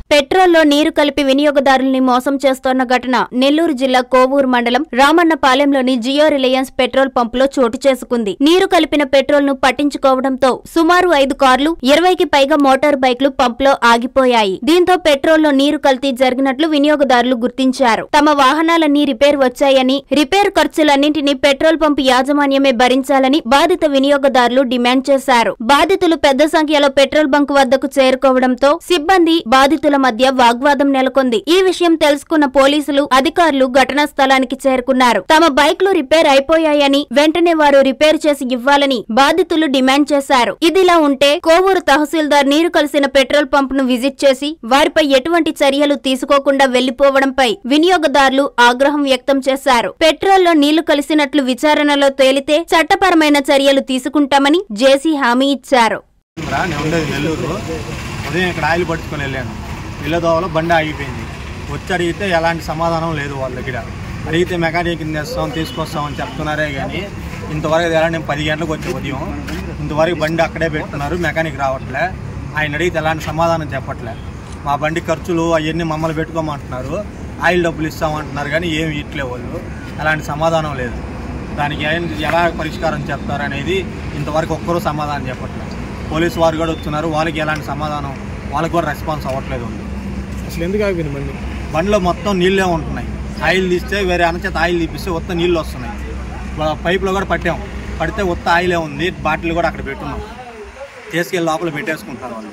పెట్రోల్లో నీరు కలిపి వినియోగదారుల్ని మోసం చేస్తోన్న ఘటన నెల్లూరు జిల్లా కోవూరు మండలం రామన్నపాలెంలోని జియో రిలయన్స్ పెట్రోల్ పంపులో చోటు చేసుకుంది నీరు కలిపిన పెట్రోల్ ను పట్టించుకోవడంతో సుమారు ఐదు కార్లు ఇరవైకి పైగా మోటార్ బైక్లు పంపులో ఆగిపోయాయి దీంతో పెట్రోల్లో నీరు కల్తీ జరిగినట్లు వినియోగదారులు గుర్తించారు తమ వాహనాలన్నీ రిపేర్ వచ్చాయని రిపేర్ ఖర్చులన్నింటినీ పెట్రోల్ పంపు యాజమాన్యమే భరించాలని బాధిత వినియోగదారులు డిమాండ్ చేశారు బాధితులు పెద్ద సంఖ్యలో పెట్రోల్ బంక్ వద్దకు చేరుకోవడంతో సిబ్బంది బాధితుల మధ్య వాగ్వాదం నెలకొంది ఈ విషయం తెలుసుకున్న పోలీసులు అధికారులు ఘటనా స్థలానికి చేరుకున్నారు తమ బైక్లు రిపేర్ అయిపోయాయని వెంటనే వారు రిపేర్ చేసి ఇవ్వాలని బాధితులు డిమాండ్ చేశారు ఇదిలా ఉంటే కోవూరు తహసీల్దార్ నీరు కలిసిన పెట్రోల్ పంప్ ను విజిట్ చేసి వారిపై ఎటువంటి చర్యలు తీసుకోకుండా వెళ్లిపోవడంపై వినియోగదారులు ఆగ్రహం వ్యక్తం చేశారు పెట్రోల్లో నీళ్లు కలిసినట్లు విచారణలో తేలితే చట్టపరమైన చర్యలు తీసుకుంటామని జేసీ హామీ ఇచ్చారు రా, నేను ఉండేది నెల్లూరు ఉదయం ఇక్కడ ఆయిల్ పట్టుకొని వెళ్ళాను ఇళ్ళదోవలో బండి ఆగిపోయింది వచ్చి అడిగితే ఎలాంటి సమాధానం లేదు వాళ్ళ దగ్గర అడిగితే మెకానిక్ తెస్తాం తీసుకొస్తామని చెప్తున్నారే కానీ ఇంతవరకు ఎలా నేను పది గంటలకు వచ్చి ఉదయం ఇంతవరకు బండి అక్కడే పెట్టున్నారు మెకానిక్ రావట్లే ఆయన అడిగితే ఎలాంటి సమాధానం చెప్పట్లే మా బండి ఖర్చులు అవన్నీ మమ్మల్ని పెట్టుకోమంటున్నారు ఆయిల్ డబ్బులు ఇస్తామంటున్నారు కానీ ఏమి ఇట్లే వాళ్ళు ఎలాంటి సమాధానం లేదు దానికి ఏం- ఎలా పరిష్కారం చెప్తారు అనేది ఇంతవరకు ఒక్కరూ సమాధానం చెప్పట్లేదు పోలీసు వారు కూడా వస్తున్నారు వాళ్ళకి ఎలాంటి సమాధానం వాళ్ళకి కూడా రెస్పాన్స్ అవ్వట్లేదు వాళ్ళు. అసలు ఎందుకు ఆగిపోయింది బండి బండిలో మొత్తం నీళ్ళే ఉంటున్నాయి ఆయిల్ తీస్తే వేరే అనచేత ఆయిల్ తీపిస్తే ఉత్త నీళ్ళు వస్తున్నాయి వా- పైపులో కూడా పట్టాం పడితే ఉత్త ఆయిలే ఉంది బాటిల్ కూడా అక్కడ పెట్టున్నాం తీసుకెళ్ళి లోపల పెట్టేసుకుంటారు వాళ్ళు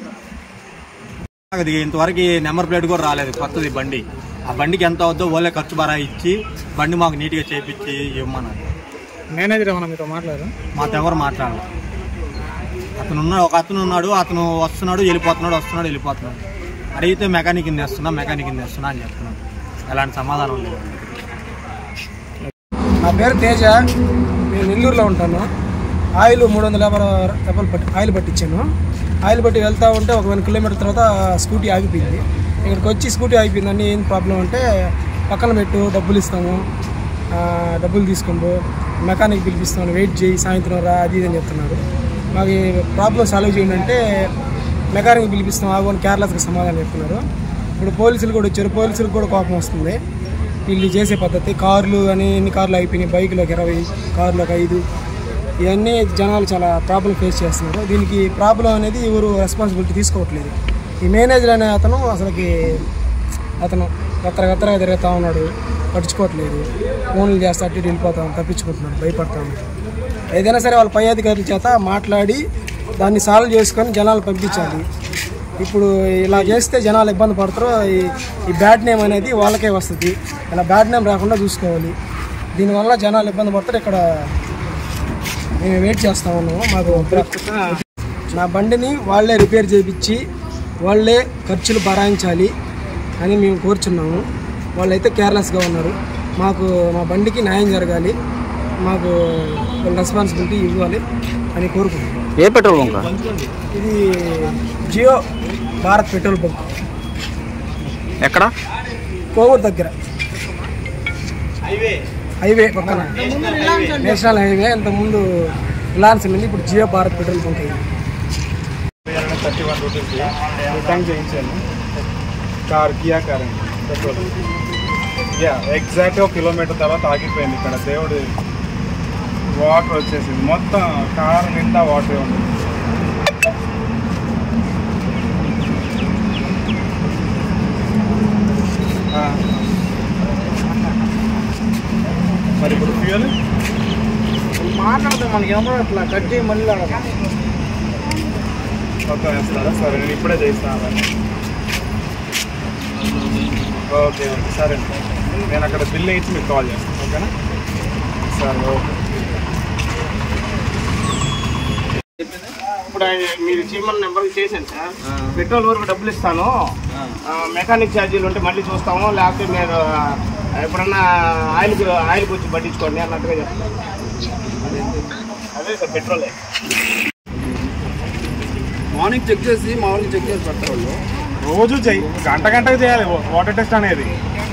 అది ఇంతవరకు నెంబర్ ప్లేట్ కూడా రాలేదు కొత్తది బండి ఆ బండికి ఎంత అవుద్దో వాళ్ళే ఖర్చు బరా ఇచ్చి బండి మాకు నీట్గా చేపించి ఇవ్వమన్నారు మేనేజర్ ఏమన్నా మీతో మాట్లాడారు మాతో ఎవరు మాట్లాడలేదు అతను ఉన్నాడు ఒక అతను ఉన్నాడు అతను వస్తున్నాడు వెళ్ళిపోతున్నాడు వస్తున్నాడు వెళ్ళిపోతున్నాడు అడిగితే మెకానిక్ తెస్తున్నా మెకానిక్ తెస్తున్నా అని చెప్తున్నాడు ఎలాంటి సమాధానం లేదు నా పేరు తేజ నేను నెల్లూరులో ఉంటాను ఆయిల్ మూడు వందల యాభై రూపాయలు పట్టి ఆయిల్ పట్టించాను ఆయిల్ పట్టి వెళ్తా ఉంటే ఒక వన్ కిలోమీటర్ తర్వాత స్కూటీ ఆగిపోయింది ఇక్కడికి వచ్చి స్కూటీ ఆగిపోయిందని ఏం ప్రాబ్లం అంటే పక్కన పెట్టు డబ్బులు ఇస్తాము ఆ, డబ్బులు తీసుకోండు మెకానిక్ పిలిపిస్తాను వెయిట్ చేయి సాయంత్రం రా అది ఇది అని చెప్తున్నారు మాకు ఈ ప్రాబ్లం సాల్వ్ చేయండి అంటే మెకానిక్ పిలిపిస్తాం ఆగోని కేర్లెస్గా సమాధానం చెప్తున్నారు ఇప్పుడు పోలీసులు కూడా వచ్చారు పోలీసులకు కూడా కోపం వస్తుంది వీళ్ళు చేసే పద్ధతి కార్లు అని ఎన్ని కార్లు అయిపోయినాయి బైకులకు ఇరవై కార్లకు ఐదు ఇవన్నీ జనాలు చాలా ప్రాబ్లం ఫేస్ చేస్తున్నారు దీనికి ప్రాబ్లం అనేది ఎవరు రెస్పాన్సిబిలిటీ తీసుకోవట్లేదు ఈ మేనేజర్ అనే అతను అసలుకి అతను గత్తర గత్తరగా తిరుగుతూ ఉన్నాడు పట్టించుకోవట్లేదు ఫోన్లు చేస్తే అటు ఇటు వెళ్ళిపోతాం తప్పించుకుంటున్నాడు భయపడతా ఉన్నాడు ఏదైనా సరే వాళ్ళ పై అధికారుల చేత మాట్లాడి దాన్ని సాల్వ్ చేసుకొని జనాలు పంపించాలి ఇప్పుడు ఇలా చేస్తే జనాలు ఇబ్బంది పడతారు ఈ ఈ బ్యాడ్ నేమ్ అనేది వాళ్ళకే వస్తుంది ఇలా బ్యాడ్ నేమ్ రాకుండా చూసుకోవాలి దీనివల్ల జనాలు ఇబ్బంది పడతారు ఇక్కడ మేము వెయిట్ చేస్తా ఉన్నాము మాకు నా బండిని వాళ్ళే రిపేర్ చేయించి వాళ్ళే ఖర్చులు భరాయించాలి అని మేము కోరుచున్నాము వాళ్ళైతే కేర్లెస్గా ఉన్నారు మాకు మా బండికి న్యాయం జరగాలి మాకు రెస్పాన్సిబిలిటీ ఇవ్వాలి అని కోరుకుంటున్నాం ఏ పెట్రోల్ బంక్ ఇది జియో భారత్ పెట్రోల్ బంక్ ఎక్కడ కోవూరు దగ్గర హైవే పక్కన నేషనల్ హైవే ఇంత ముందు రిలయన్స్ ఉంది ఇప్పుడు జియో భారత్ పెట్రోల్ బంక్ అయింది థర్టీ వన్ రూపీస్ రిటర్న్ చేయించాను కార్ కియా కార్ అండి పెట్రోల్ యా ఎగ్జాక్ట్ ఒక కిలోమీటర్ తర్వాత ఆగిపోయింది ఇక్కడ దేవుడు వాటర్ వచ్చేసింది మొత్తం కార్ నిండా వాటర్ ఉంది ఆ. మరి ఇప్పుడు ఫ్యూయల్ మాట్లాడతాం మనకి ఏమో అట్లా కట్ చేయి మళ్ళీ మొత్తం వేస్తారా సరే నేను ఇప్పుడే చేస్తాను అవన్నీ. ఓకే ఓకే సరే నేను అక్కడ బిల్ ఇచ్చి మీకు కాల్ చేస్తాను ఓకేనా సరే ఓకే ఇప్పుడు ఆయన మీరు చీమన్ నెంబర్కి చేశాను సార్ పెట్రోల్ వరకు డబ్బులు ఇస్తాను ఆ, మెకానిక్ ఛార్జీలు ఉంటే మళ్ళీ చూస్తాము లేకపోతే మీరు ఆ, ఎప్పుడన్నా ఆయిల్కి ఆయిల్కి వచ్చి పట్టించుకోండి అన్నట్టుగా చెప్తాను అదే సార్ పెట్రోలే మార్నింగ్ చెక్ చేసి మార్నింగ్ చెక్ చేసి పెడతారు వాళ్ళు రోజు చెయ్యి గంట గంటకు చేయాలి వాటర్ టెస్ట్ అనేది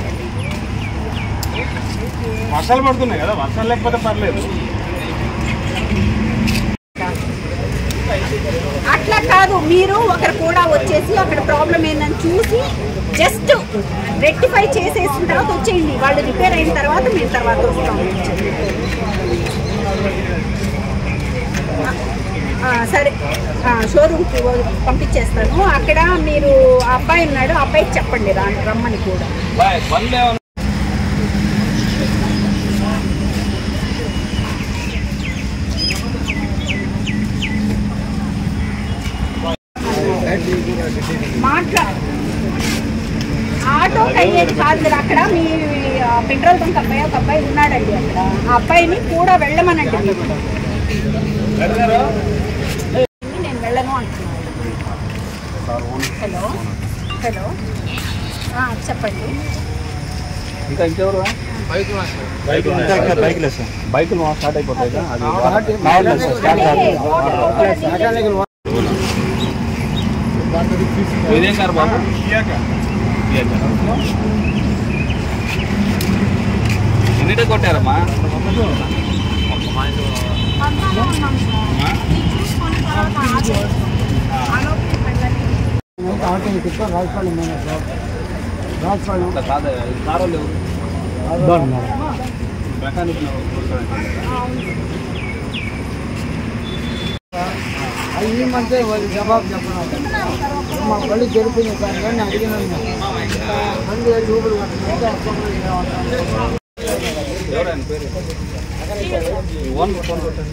వర్షాలు పడుతున్నాయి కదా వర్షాలు లేకపోతే పర్లేదు అట్లా కాదు మీరు ఒకరు కూడా వచ్చేసి అక్కడ ప్రాబ్లం ఏందని చూసి జస్ట్ రెక్టిఫై చేసేసిన తర్వాత వచ్చేయండి వాళ్ళు రిపేర్ అయిన తర్వాత మేము తర్వాత వస్తాం ఆ, సరే ఆ, షోరూమ్కి పంపించేస్తాను అక్కడ మీరు ఆ అబ్బాయి ఉన్నాడు ఆ అబ్బాయికి చెప్పండి రా రమ్మని కూడా మాట్లా ఆటోకి అయ్యేది కాదు మీరు అక్కడ మీ ఆ, పెట్రోల్ బంక్ అబ్బాయి ఒక అబ్బాయి ఉన్నాడండి అక్కడ ఆ అబ్బాయిని కూడా వెళ్ళమనండి మీరు. నేను వెళ్ళను అంటున్నాను హలో హలో ఆ, చెప్పండి ఇంకా ఇంకెవరు బైక్ బైక్ లేదు సార్ బైకులు స్టార్ట్ అయిపోతాయి కదా అది అదే, ఓటర్ కూడా ఇదేం కారు బాబు ఎన్నిటే కొట్టారమ్మా పద్నాలుగు ఉన్నాం సార్. మీరు చూసుకొని తర్వాత ఆపే- ఆలోపే వెళ్ళండి. ఇట్లా కాదు ఈ కారు లేవు మెకానిక్ అయ్యమంటే వాళ్ళు జవాబు చెప్పడం మా పళ్ళు జరిపింది కానీ అడిగినాను అందుకే చూపులు కట్టుకుంటే ఎవరైనా పేరు ఈ ఓన్ ఫోన్ కొట్టండి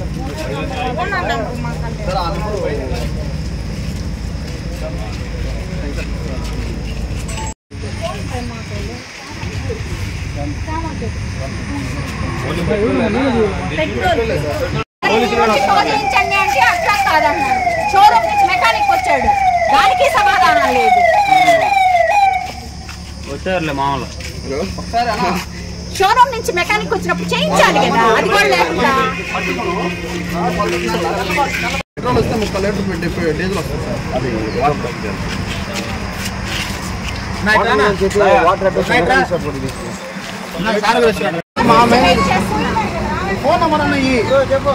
శోధించండి అంటే అట్లా కాదన్నాడు షోరూమ్ నుంచి మెకానిక్ వచ్చాడు దానికి సమాధానం లేదు వచ్చారులే మామూలు షోరూమ్ నుంచి మెకానిక్ వచ్చినప్పుడు చేయించాలి కదా అది కూడా లేకుండా పెట్రోల్ వస్తే ముప్పై లీటర్ పెట్టి డీజిల్ వస్తుంది సార్ అది వెయిట్ చేస్తున్నాను కదా. ఫోన్ నెంబర్ అన్న ఈ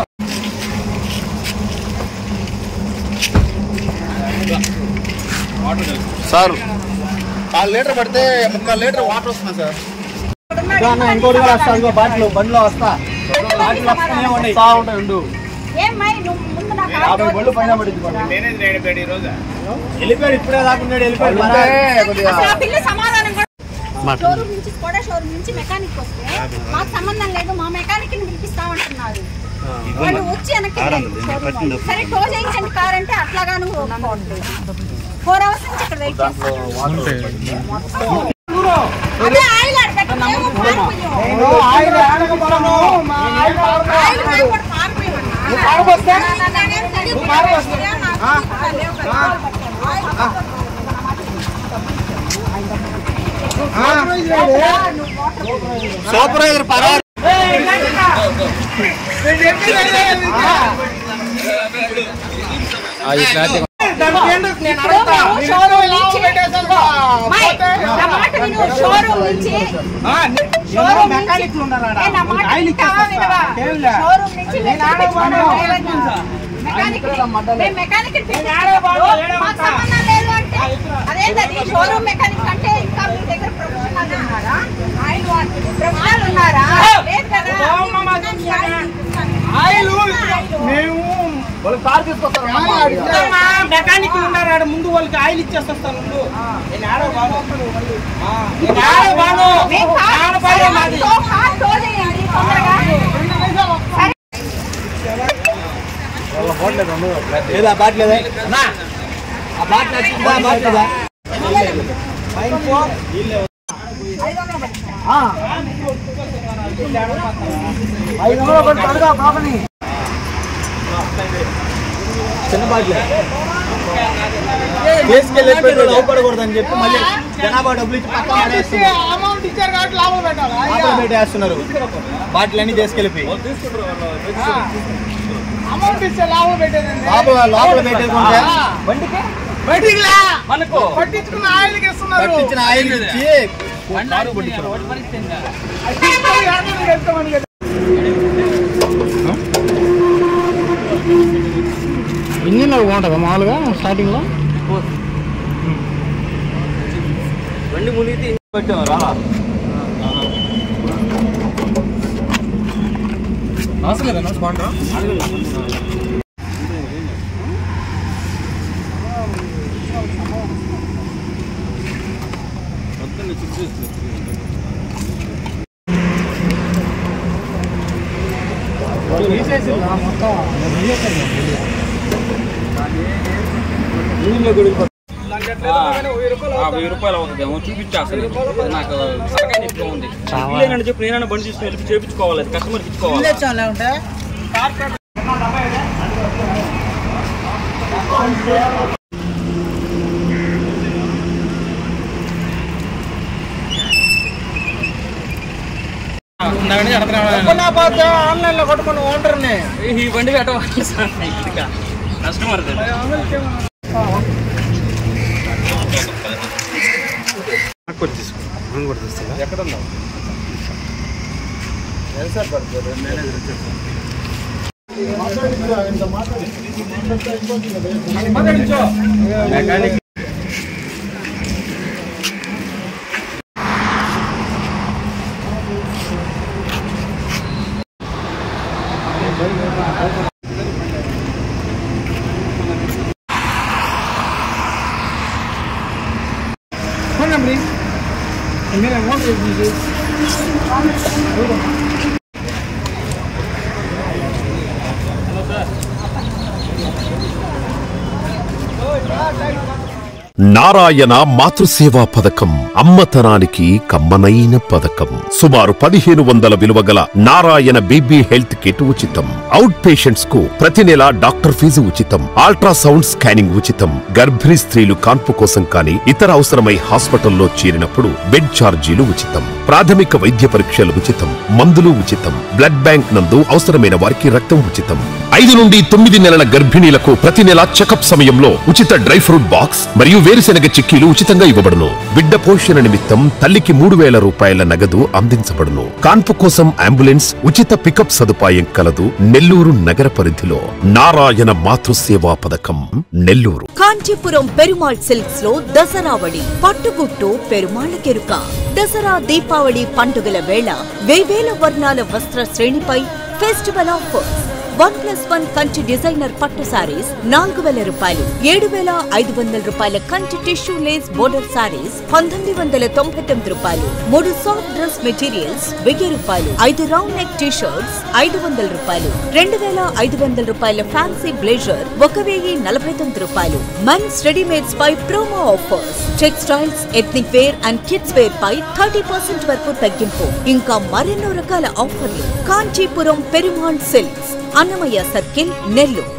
సార్ నాలుగు లీటర్ పడితే ముక్కలు లీటర్ వాటర్ వస్తుంది సార్ ఇంకోటి కూడా వస్తా ఇంకో బాటిల్ బండిలో వస్తా బాటిల్ వస్తానే ఉన్నాయి వస్తా ఉంటాయి ఉండు ఏమ్మా నువ్వు ముందు నాకు యాభై బళ్ళు పైన పడింది మేనేజ్ చేయడం ఈ రోజు వెళ్ళిపోయాడు ఇప్పుడే దాకున్నాడు వెళ్ళిపోయాడు అసలు ఆ పిల్ల సమాధానం కూడా షోరూమ్ నుంచి కూడా షోరూమ్ నుంచి మెకానిక్ వస్తే మాకు సంబంధం లేదు మా మెకానిక్ ని పిలిపిస్తామంటున్నారు వాళ్ళు వచ్చి వెనక్కి వెళ్ళారు showroom వాళ్ళు. సరే టో చేయించండి కార్ అంటే అట్లాగాను ఫోర్ అవర్స్ నుంచి ఇక్కడ వెయిట్ చేస్తాను అదే ఆయిల్ అడగండి మేము పారిపోయాం. ఆయిల్ మేము కూడా పారిపోయామన్నా. నాకేం తెలియదు. నాకు లేవు కదా. ఆయిల్ సూపర్వైజర్ పరారు షోరూమ్ నుంచి మై, నా మాట విను షోరూమ్ నుంచి షోరూమ్ నుంచి ఏ, నా మాట వింటావా వినవా? షోరూమ్ నుంచి మెకానిక్ మెకానిక్ మేము మెకానిక్ మాకు సంబంధం లేదు అంటే అదేంటది షోరూమ్ మెకానిక్ అంటే ఇంకా మీ దగ్గర ప్రొఫెషనల్ ఉన్నారా ఆయన ప్రొఫెషనల్ ఉన్నారా లేదు కదా ఆయిల్ మేము మెకానిక్ ఉన్నారు ఆడ ముందు వాళ్ళకి ఆయిల్ ఇచ్చేస్తాను ముందు నేను ఆడ బాను నేను ఆడ బాను మేము ఆడ కార్ బాను మాది టో కార్ టో చేయండి తొందరగా సరే ఏదా బాటిల్ ఏదా ఆ బాటిల్ వచ్చిందా బాటిల్ ఏదా ఐదు వందలు ఒకటి అడుగా పాపని చిన్న బాటిల్ తీసుకెళ్ళి పెట్రోల్ అవపడకూడదని చెప్పి మళ్ళీ జనాభా డబ్బులు ఇచ్చి పక్కన పడేస్తున్నారు. అమౌంట్ ఇచ్చారు కాబట్టి లాభం పెట్టాలా ఆటో పెట్టేస్తున్నారు బాటిల్ అన్ని తీసుకెళ్ళిపోయి అమౌంట్ ఇస్తే లాభం పెట్టేదండి లోపల లోపల పెట్టేసుకుంటే బండికి బయటికి లా మనకు పట్టించుకున్న ఆయిల్కి ఇస్తున్నారు పట్టించిన ఆయిల్ ఇచ్చి కారు పట్టించారు. అది తీసుకొని యాభై వెళ్తామని కదా ఇంజిన్ బాగుంటుందా మామూలుగా స్టార్టింగ్లో బండి మునిగితే ఇంజిన్ పెట్టావరా అవసరం లేదా బాగుంటా వెయ్యి రూపాయలు అవుతుందేమో చూపించాల్సింది నాకు సరకాయ నొప్పిగా ఉంది లేనని చెప్పి నేనైనా బండి తీసుకుని వెళ్ళి చేపించుకోవాలి అది కస్టమర్కి ఇచ్చుకోవాలి ఇందాకనే అడగరా ఆన్లైన్ లో కొట్టుకుని ఓనర్ని ఈ బండి పెట్టవాలి సార్ ఇక కస్టమర్ ఎక్కడ ఉన్నావు ఎంతసేపు పడుతుంది మెకానిక్ ఫోన్ నెంబర్ మీరు అమౌంట్ మీకు నారాయణ మాతృసేవా పథకం అమ్మతనానికి కమ్మనైన పథకం సుమారు పదిహేను వందల విలువ గల నారాయణ బీబీ హెల్త్ కిట్ ఉచితం అవుట్ పేషెంట్స్ కు ప్రతి నెల డాక్టర్ ఫీజు ఉచితం అల్ట్రాసౌండ్ స్కానింగ్ ఉచితం గర్భిణీ స్త్రీలు కాన్పు కోసం కానీ ఇతర అవసరమై హాస్పిటల్లో చేరినప్పుడు బెడ్ ఛార్జీలు ఉచితం ప్రాథమిక వైద్య పరీక్షలు ఉచితం మందులు ఉచితం బ్లడ్ బ్యాంక్ నందు అవసరమైన వారికి రక్తం ఉచితం ఐదు నుండి తొమ్మిది నెలల గర్భిణీలకు ప్రతి నెల చెకప్ సమయంలో ఉచిత డ్రై ఫ్రూట్ బాక్స్ మరియు వేరుశెనగ చిక్కీలు ఉచితంగా ఇవ్వబడును బిడ్డ పోషణ నిమిత్తం తల్లికి మూడు వేల రూపాయల నగదు అందించబడును కాన్పు కోసం అంబులెన్స్ ఉచిత పికప్ సదుపాయం కలదు నెల్లూరు నగర పరిధిలో నారాయణ మాతృసేవా పథకం నెల్లూరు కాంచీపురం పెరుమాళ్ సిల్క్స్ లో దసరావళి పట్టుగుట్టు పెరుమాళ్ కెరుక దసరా దీపావళి పండుగల వేళ వేవేల వర్ణాల వస్త్ర శ్రేణిపై festival offers one plus one Kanchi designer పట్టు సారీస్ నాలుగు వేల రూపాయలు ఏడు వేల ఐదు వందల రూపాయల Kanchi tissue lace border saris పంతొమ్మిది వందల తొంభై తొమ్మిది రూపాయలు మూడు సాఫ్ట్ డ్రెస్ మెటీరియల్స్ వెయ్యి రూపాయలు ఐదు రౌండ్ నెక్ టీ షర్ట్స్ ఐదు వందల రూపాయలు రెండు వేల ఐదు వందల రూపాయల ఫ్యాన్సీ బ్లేజర్ ఒక వెయ్యి నలభై తొమ్మిది రూపాయలు మెన్స్ రెడీమేడ్స్ పై promo offers textiles ethnic wear and kids wear పై థర్టీ పర్సెంట్ వరకు తగ్గింపు ఇంకా మరెన్నో రకాల ఆఫర్లు కాంచీపురం పెరుమాళ్ సిల్క్స్ అన్నమయ్య సర్కిల్ నెల్లూరు